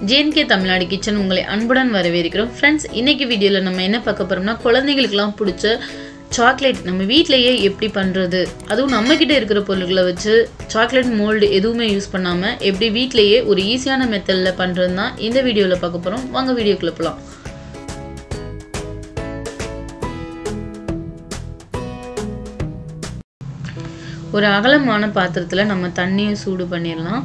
JNK Tamil Nadu kitchen உங்களை அன்புடன் வரவேற்கிறோம் ஃப்ரெண்ட்ஸ் இன்னைக்கு வீடியோவில் நம்ம என்ன பார்க்க போகிறோம்னா குழந்தைகளுக்கெல்லாம் பிடிச்ச சாக்லேட் நம்ம வீட்டிலேயே எப்படி பண்ணுறது அதுவும் நம்மக்கிட்ட இருக்கிற பொருட்களை வச்சு சாக்லேட் மோல்டு எதுவுமே யூஸ் பண்ணாமல் எப்படி வீட்டிலேயே ஒரு ஈஸியான மெத்தடில் பண்ணுறது தான் இந்த வீடியோவில் பார்க்க போகிறோம் வாங்க வீடியோக்குள்ள போகலாம் ஒரு அகலமான பாத்திரத்தில் நம்ம தண்ணியை சூடு பண்ணிடலாம்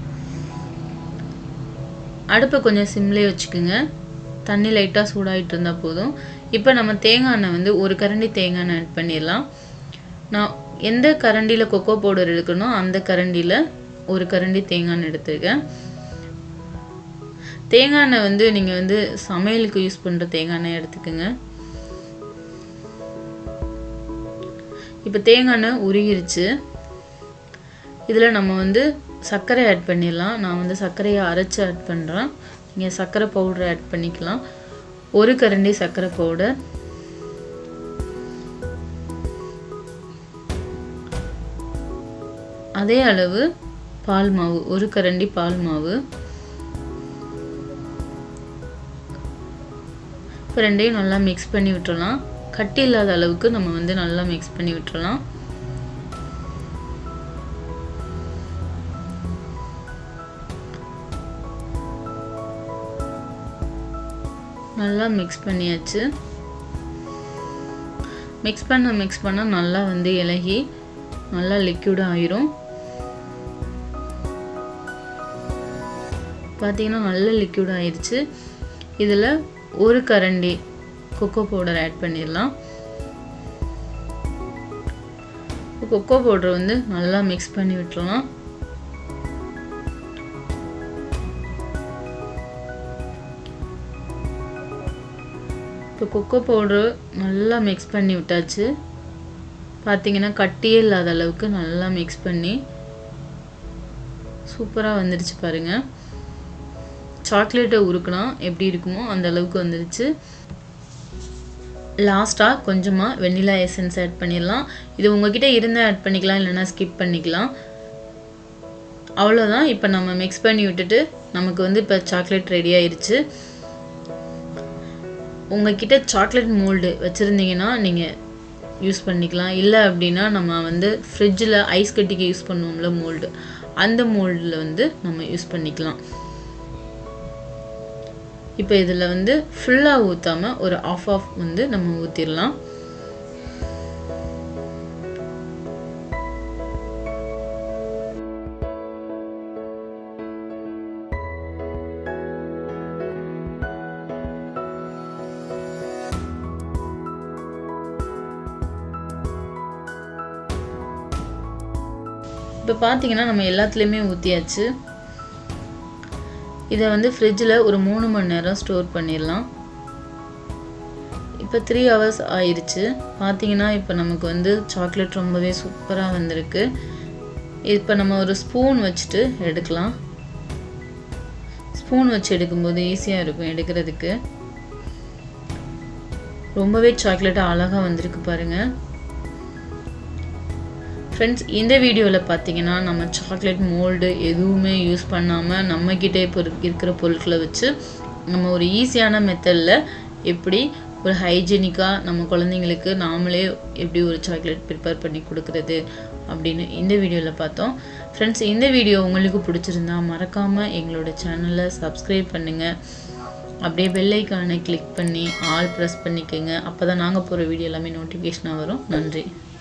அடுப்பை கொஞ்சம் சிம்லேயே வச்சுக்கோங்க தண்ணி லைட்டாக சூடாகிட்டு இருந்தால் போதும் இப்போ நம்ம தேங்காய் எண்ணெய் வந்து ஒரு கரண்டி தேங்காய் எண்ணெய் ஆட் பண்ணிடலாம் நான் எந்த கரண்டியில் கொக்கோ பவுடர் எடுக்கணும் அந்த கரண்டியில் ஒரு கரண்டி தேங்காய் எண்ணெய் எடுத்துருக்கேன் தேங்காய் எண்ணெய் வந்து நீங்கள் வந்து சமையலுக்கு யூஸ் பண்ணுற தேங்காய் எண்ணெய் எடுத்துக்கோங்க இப்போ தேங்காய் எண்ணெய் உருகிருச்சு இதில் நம்ம வந்து சர்க்கரை ஆட் பண்ணிடலாம் நான் வந்து சர்க்கரையை அரைச்சி ஆட் பண்ணுறேன் நீங்கள் சர்க்கரை பவுடர் ஆட் பண்ணிக்கலாம் ஒரு கரண்டி சர்க்கரை பவுடர் அதே அளவு பால் மாவு ஒரு கரண்டி பால் மாவு இப்போ ரெண்டையும் நல்லா மிக்ஸ் பண்ணி விட்டுறலாம் கட்டி இல்லாத அளவுக்கு நம்ம வந்து நல்லா மிக்ஸ் பண்ணி விட்டுறலாம் நல்லா மிக்ஸ் பண்ணியாச்சு மிக்ஸ் பண்ண மிக்ஸ் பண்ண நல்லா வந்து இலகி நல்லா லிக்யூடாக ஆயிரும் பார்த்தீங்கன்னா நல்ல லிக்யூட் ஆயிடுச்சு இதில் ஒரு கரண்டி கொக்கோ பவுடர் ஆட் பண்ணிடலாம் கொக்கோ பவுடர் வந்து நல்லா மிக்ஸ் பண்ணி விட்டுறலாம் இப்போ கொக்கோ பவுடர் நல்லா மிக்ஸ் பண்ணி விட்டாச்சு பார்த்தீங்கன்னா கட்டியே இல்லாத அளவுக்கு நல்லா மிக்ஸ் பண்ணி சூப்பராக வந்துடுச்சு பாருங்கள் சாக்லேட்டை உருக்குனா எப்படி இருக்குமோ அந்த அளவுக்கு வந்துடுச்சு லாஸ்ட்டாக கொஞ்சமாக வெண்ணிலா எசன்ஸ் ஆட் பண்ணிடலாம் இது உங்ககிட்ட இருந்தால் ஆட் பண்ணிக்கலாம் இல்லைன்னா ஸ்கிப் பண்ணிக்கலாம் அவ்வளோதான் இப்போ நம்ம மிக்ஸ் பண்ணி விட்டுட்டு நமக்கு வந்து இப்போ சாக்லேட் ரெடி ஆயிடுச்சு உங்ககிட்ட சாக்லேட் மோல்டு வச்சுருந்தீங்கன்னா நீங்கள் யூஸ் பண்ணிக்கலாம் இல்லை அப்படின்னா நம்ம வந்து ஃப்ரிட்ஜில் ஐஸ் கட்டிக்கு யூஸ் பண்ணுவோம்ல மோல்டு அந்த மோல்டில் வந்து நம்ம யூஸ் பண்ணிக்கலாம் இப்போ இதில் வந்து ஃபுல்லாக ஊற்றாமல் ஒரு ஆஃப் ஆஃப் வந்து நம்ம ஊற்றிடலாம் இப்போ பார்த்தீங்கன்னா நம்ம எல்லாத்துலேயுமே ஊற்றியாச்சு இதை வந்து ஃப்ரிட்ஜில் ஒரு மூணு மணி நேரம் ஸ்டோர் பண்ணிடலாம் இப்போ த்ரீ ஹவர்ஸ் ஆயிடுச்சு பார்த்தீங்கன்னா இப்போ நமக்கு வந்து சாக்லேட் ரொம்பவே சூப்பராக வந்திருக்கு இப்போ நம்ம ஒரு ஸ்பூன் வச்சுட்டு எடுக்கலாம் ஸ்பூன் வச்சு எடுக்கும்போது ஈஸியாக இருக்கும் எடுக்கிறதுக்கு ரொம்பவே சாக்லேட் அழகாக வந்திருக்கு பாருங்கள் ஃப்ரெண்ட்ஸ் இந்த வீடியோவில் பார்த்தீங்கன்னா நம்ம சாக்லேட் மோல்டு எதுவுமே யூஸ் பண்ணாமல் நம்மக்கிட்டே இப்போ இருக்கிற பொருட்களை வச்சு நம்ம ஒரு ஈஸியான மெத்தடில் எப்படி ஒரு ஹைஜீனிக்காக நம்ம குழந்தைங்களுக்கு நாமளே எப்படி ஒரு சாக்லேட் ப்ரிப்பேர் பண்ணி கொடுக்குறது அப்படின்னு இந்த வீடியோவில் பார்த்தோம் ஃப்ரெண்ட்ஸ் இந்த வீடியோ உங்களுக்கு பிடிச்சிருந்தா மறக்காமல் எங்களோட சேனலை சப்ஸ்கிரைப் பண்ணுங்கள் அப்படியே பெல்லைக்கானை கிளிக் பண்ணி ஆல் ப்ரெஸ் பண்ணிக்கோங்க அப்போ தான் நாங்கள் போகிற வீடியோ எல்லாமே நோட்டிஃபிகேஷனாக வரும் நன்றி